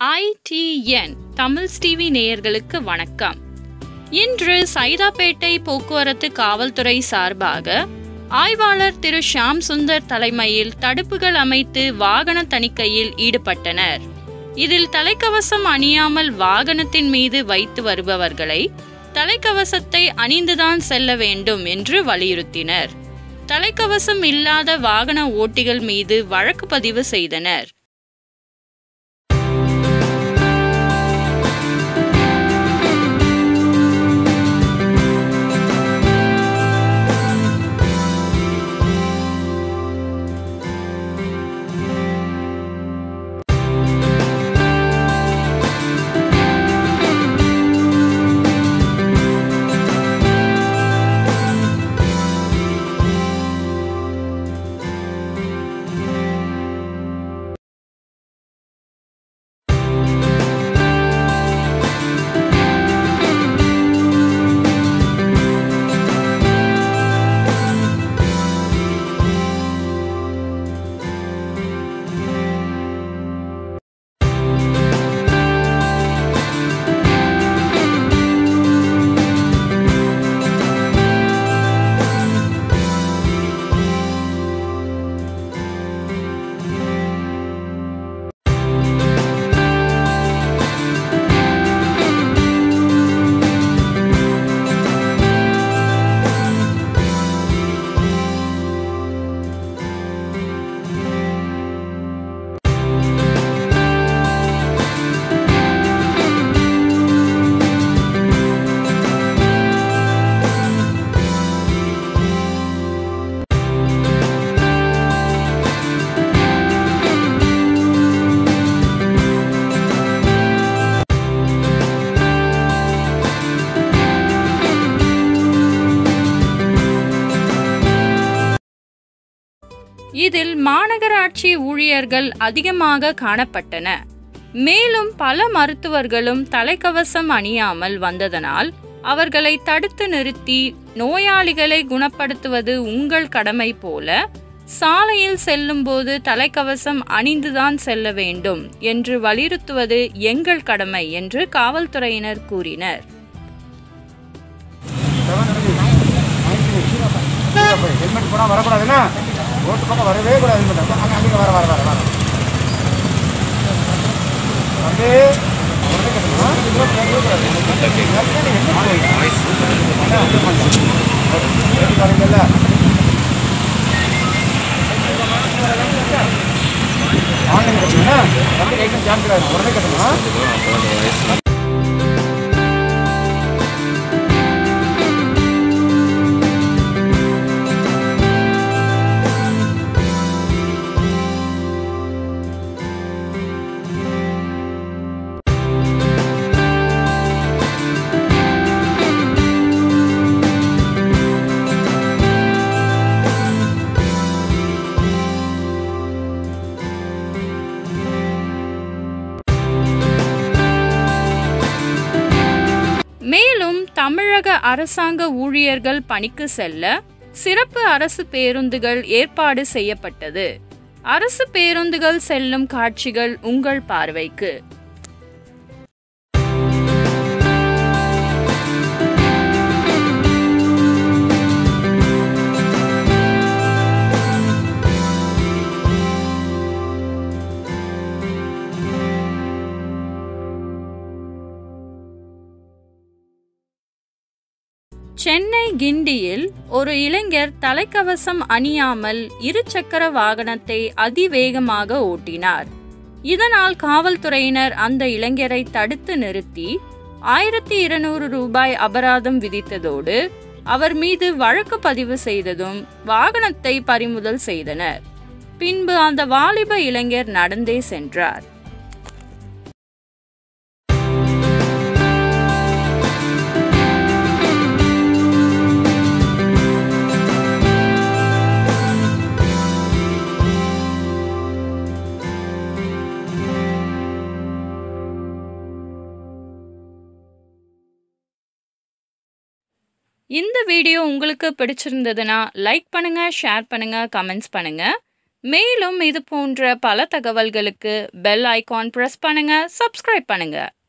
ITN Tamil TV நேயர்களுக்கு வணக்கம் இன்று சைதாப்பேட்டை போக்குவரத்து காவல்துறை சார்பாக ஆய்வாளர் திரு ஷாம் சுந்தர் தலைமையில் தடுப்புகள் அமைத்து வாகன தணிக்கையில் ஈடுபட்டனர் இதில் தலைக்கவசம் அணியாமல் வாகனத்தின் மீது வைத்து வருபவர்களை தலைக்கவசத்தை அணிந்துதான் செல்ல வேண்டும் என்று வலியுறுத்தினர் தலைக்கவசம் இல்லாத வாகன ஓட்டிகள் மீது வழக்கு பதிவு செய்தனர் இதில் மாநகராட்சி ஊழியர்கள் அதிகமாக காணப்பட்டன மேலும் பல மருத்துவர்களும் தலைக்கவசம் அணியாமல் வந்ததனால் அவர்களை தடுத்து நிறுத்தி நோயாளிகளை குணப்படுத்துவது உங்கள் கடமை போல சாலையில் செல்லும்போது தலைக்கவசம் அணிந்துதான் செல்ல வேண்டும் என்று வலியுறுத்துவது எங்கள் கடமை என்று காவல்துறையினர் கூறினர் ஹெல்மெட் போனால் வரக்கூடாதுன்னா ரோட்டு பக்கம் வரவே கூடாது ஹெல்மெட் அங்கே அங்கே வர வர வர வர அப்படியே உடனே கட்டணுமா? ரோட்டு வரவே கூடாது. ரோட்டு வரீங்கல்ல? ஆன்லைன் கட்டணும்னா அப்படியே லைசன்ஸ் கேன்சல் ஆகிடும் உடனே கட்டணுமா மேலும் தமிழக அரசாங்க ஊழியர்கள் பணிக்கு செல்ல சிறப்பு அரசு பேருந்துகள் ஏற்பாடு செய்யப்பட்டது அரசு பேருந்துகள் செல்லும் காட்சிகள் உங்கள் பார்வைக்கு சென்னை கிண்டியில் ஒரு இளைஞர் தலைக்கவசம் அணியாமல் இருசக்கர வாகனத்தை அதிவேகமாக ஓட்டினார் இதனால் காவல்துறையினர் அந்த இளைஞரை தடுத்து நிறுத்தி ஆயிரத்தி இருநூறு ரூபாய் அபராதம் விதித்ததோடு அவர் மீது வழக்கு பதிவு செய்ததும் வாகனத்தை பறிமுதல் செய்தனர் பின்பு அந்த வாலிப இளைஞர் நடந்தே சென்றார் இந்த வீடியோ உங்களுக்கு பிடிச்சிருந்ததுன்னா லைக் பண்ணுங்க ஷேர் பண்ணுங்க கமெண்ட்ஸ் பண்ணுங்க மேலும் இது போன்ற பல தகவல்களுக்கு பெல் ஐகான் ப்ரெஸ் பண்ணுங்க சப்ஸ்கிரைப் பண்ணுங்க